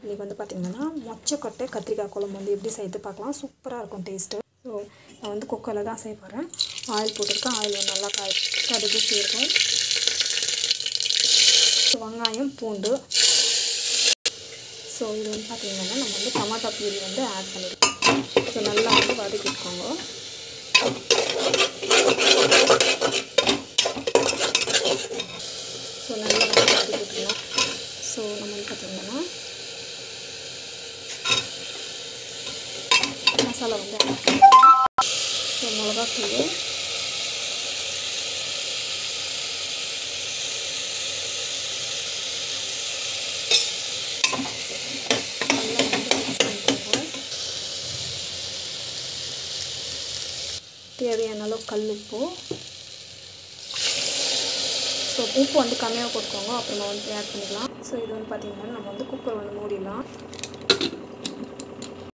இன்றைக்கி வந்து பார்த்திங்கன்னா மொச்சக்கொட்டை கத்திரிக்காய் குழம்பு வந்து எப்படி செய்து பார்க்கலாம் சூப்பராக இருக்கும் டேஸ்ட்டு ஸோ நான் வந்து குக்கரில் தான் செய்ய போகிறேன் ஆயில் போட்டிருக்கேன் ஆயில் வந்து நல்லா காய் கடுகு சீரகம் வெங்காயம் பூண்டு ஸோ இது வந்து பார்த்திங்கன்னா நம்ம வந்து டமாட்டா பியூரி வந்து ஆட் பண்ணியிருக்கோம் ஸோ நல்லா வந்து வதக்கிட்டுக்கோங்க ஸோ நல்லா வந்து வதக்கிட்டுக்கலாம் ஸோ நம்ம வந்து பார்த்திங்கன்னா மசாலா வந்து ஆட் பண்ணிக்கலாம் ஸோ மிளகாத்தூள் நல்லா வந்து மிக்ஸ் பண்ணிக்கோங்க தேவையான அளவு கல் உப்பு ஸோ உப்பு வந்து கம்மியாக போட்டுக்கோங்க அப்புறமா வந்து ஆட் பண்ணிக்கலாம் ஸோ இது வந்து பார்த்திங்கன்னா நம்ம வந்து குக்கர் வந்து மூடிடலாம்